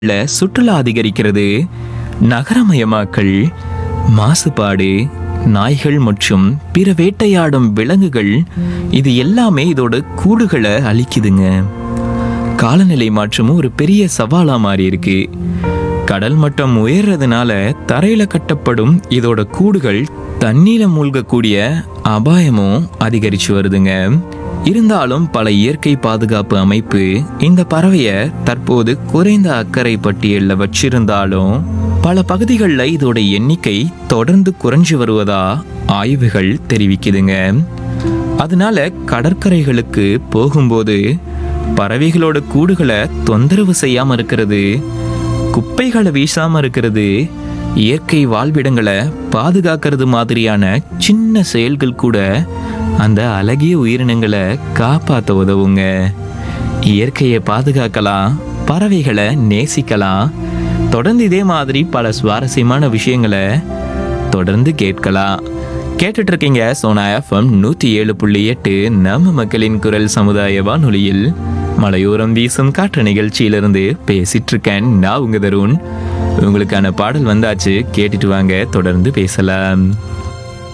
இல்ல, சுற்றுலா அதிகரிக்கிறது நகரமயமாக்கல் மாசுபாடு நாய்கள் மற்றும் பிற வேட்டையாடும் விலங்குகள் இது எல்லாமே இதோட கூடுகளை அழிக்குதுங்க காலநிலை மாற்றமும் ஒரு பெரிய சவாலா மாறி இருக்கு கடல் மட்டம் உயர்றதுனால தரையில கட்டப்படும் இதோட கூடுகள் தண்ணீர மூழ்கக்கூடிய அபாயமும் அதிகரிச்சு வருதுங்க இருந்தாலும் பல இயற்கை பாதுகாப்பு அமைப்பு இந்த பறவைய தற்போது குறைந்த அக்கறை பட்டியலில் வச்சிருந்தாலும் பல பகுதிகளில் இதோட எண்ணிக்கை தொடர்ந்து குறைஞ்சு வருவதா ஆய்வுகள் தெரிவிக்குதுங்க அதனால கடற்கரைகளுக்கு போகும்போது பறவைகளோட கூடுகளை தொந்தரவு செய்யாம இருக்கிறது குப்பைகளை வீசாம இருக்கிறது இயற்கை வாழ்விடங்களை பாதுகாக்கிறது மாதிரியான சின்ன செயல்கள் கூட அந்த அழகிய உயிரினங்களை காப்பாற்ற உதவுங்க இயற்கையை பாதுகாக்கலாம் பறவைகளை நேசிக்கலாம் தொடர்ந்து இதே மாதிரி பல சுவாரஸ்யமான விஷயங்களை தொடர்ந்து கேட்கலாம் கேட்டுட்டு இருக்கீங்க சோனா எஃப்எம் நூற்றி ஏழு புள்ளி எட்டு நம்ம மக்களின் குரல் சமுதாய வானொலியில் மலையோரம் வீசும் காற்று நிகழ்ச்சியிலிருந்து பேசிட்டு இருக்கேன் நான் உங்க தருண் உங்களுக்கான பாடல் வந்தாச்சு கேட்டுட்டு வாங்க தொடர்ந்து பேசலாம்